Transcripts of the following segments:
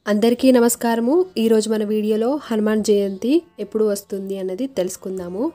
అందరికీ నమస్కారము ఈరోజు మన వీడియోలో హనుమాన్ జయంతి ఎప్పుడు వస్తుంది అన్నది తెలుసుకుందాము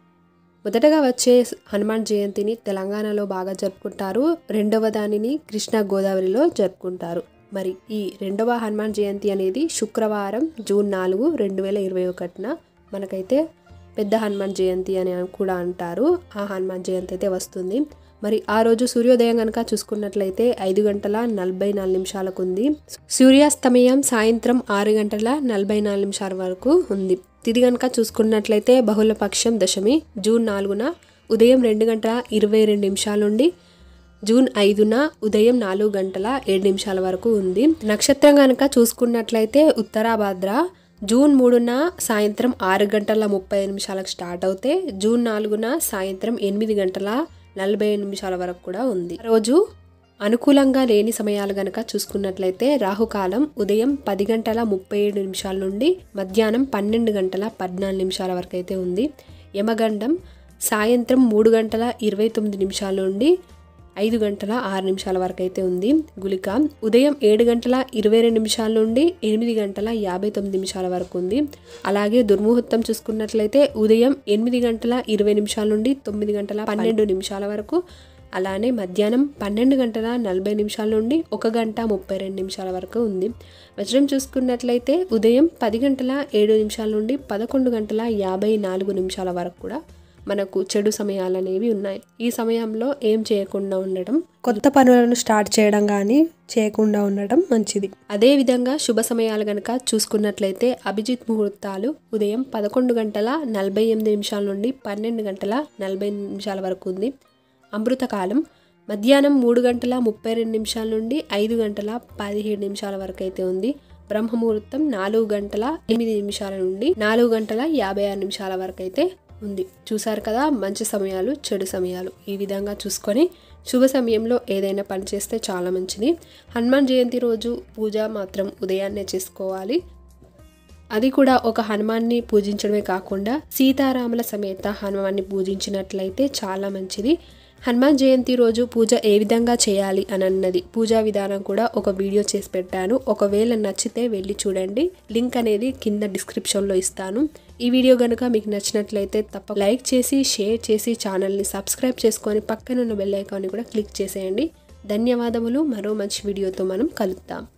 మొదటగా వచ్చే హనుమాన్ జయంతిని తెలంగాణలో బాగా జరుపుకుంటారు రెండవ దానిని కృష్ణా గోదావరిలో జరుపుకుంటారు మరి ఈ రెండవ హనుమాన్ జయంతి అనేది శుక్రవారం జూన్ నాలుగు రెండు వేల ఇరవై ఒకటిన మనకైతే పెద్ద హనుమాన్ జయంతి అని కూడా అంటారు ఆ హనుమాన్ జయంతి అయితే వస్తుంది మరి ఆ రోజు సూర్యోదయం కనుక చూసుకున్నట్లయితే ఐదు గంటల నలభై నాలుగు నిమిషాలకు ఉంది సూర్యాస్తమయం సాయంత్రం ఆరు గంటల నలభై నాలుగు నిమిషాల వరకు ఉంది తిది కనుక చూసుకున్నట్లయితే బహుళపక్షం దశమి జూన్ నాలుగున ఉదయం రెండు గంటల ఇరవై రెండు నిమిషాల నుండి జూన్ ఐదున ఉదయం నాలుగు గంటల ఏడు నిమిషాల వరకు ఉంది నక్షత్రం కనుక చూసుకున్నట్లయితే ఉత్తరాభాద్ర జూన్ మూడున సాయంత్రం ఆరు గంటల ముప్పై నిమిషాలకు స్టార్ట్ అవుతే జూన్ నాలుగున సాయంత్రం ఎనిమిది గంటల నలభై నిమిషాల వరకు కూడా ఉంది రోజు అనుకూలంగా లేని సమయాలు గనక చూసుకున్నట్లయితే రాహుకాలం ఉదయం పది గంటల ముప్పై ఏడు నిమిషాల నుండి మధ్యాహ్నం పన్నెండు గంటల పద్నాలుగు నిమిషాల వరకు అయితే ఉంది యమగండం సాయంత్రం మూడు గంటల ఇరవై తొమ్మిది నిమిషాల నుండి ఐదు గంటల ఆరు నిమిషాల వరకు అయితే ఉంది గులిక ఉదయం ఏడు గంటల ఇరవై రెండు నిమిషాల నుండి ఎనిమిది గంటల యాభై తొమ్మిది నిమిషాల వరకు ఉంది అలాగే దుర్ముహూర్తం చూసుకున్నట్లయితే ఉదయం ఎనిమిది గంటల ఇరవై నిమిషాల నుండి తొమ్మిది గంటల పన్నెండు నిమిషాల వరకు అలానే మధ్యాహ్నం పన్నెండు గంటల నలభై నిమిషాల నుండి ఒక గంట ముప్పై రెండు నిమిషాల వరకు ఉంది వజ్రం చూసుకున్నట్లయితే ఉదయం పది గంటల ఏడు నిమిషాల నుండి పదకొండు గంటల యాభై నాలుగు నిమిషాల వరకు కూడా మనకు చెడు సమయాలు అనేవి ఉన్నాయి ఈ సమయంలో ఏం చేయకుండా ఉండటం కొత్త పనులను స్టార్ట్ చేయడం కానీ చేయకుండా ఉండటం మంచిది అదే విధంగా శుభ సమయాలు గనక చూసుకున్నట్లయితే అభిజిత్ ముహూర్తాలు ఉదయం పదకొండు గంటల నలభై ఎనిమిది నిమిషాల నుండి పన్నెండు గంటల నలభై నిమిషాల వరకు ఉంది అమృతకాలం మధ్యాహ్నం మూడు గంటల ముప్పై రెండు నిమిషాల నుండి ఐదు గంటల పదిహేడు నిమిషాల వరకు అయితే ఉంది బ్రహ్మముహూర్తం నాలుగు గంటల ఎనిమిది నిమిషాల నుండి నాలుగు గంటల యాభై ఆరు నిమిషాల వరకు అయితే ఉంది చూసారు కదా మంచి సమయాలు చెడు సమయాలు ఈ విధంగా చూసుకొని శుభ సమయంలో ఏదైనా పని చేస్తే చాలా మంచిది హనుమాన్ జయంతి రోజు పూజ మాత్రం ఉదయాన్నే చేసుకోవాలి అది కూడా ఒక హనుమాన్ని పూజించడమే కాకుండా సీతారాముల సమేత హనుమాన్ని పూజించినట్లయితే చాలా మంచిది హనుమాన్ జయంతి రోజు పూజ ఏ విధంగా చేయాలి అని అన్నది పూజా విధానం కూడా ఒక వీడియో చేసి పెట్టాను ఒకవేళ నచ్చితే వెళ్ళి చూడండి లింక్ అనేది కింద డిస్క్రిప్షన్లో ఇస్తాను ఈ వీడియో కనుక మీకు నచ్చినట్లయితే తప్ప లైక్ చేసి షేర్ చేసి ఛానల్ని సబ్స్క్రైబ్ చేసుకొని పక్కనున్న బెల్ ఐకాన్ని కూడా క్లిక్ చేసేయండి ధన్యవాదములు మరో మంచి వీడియోతో మనం కలుద్దాం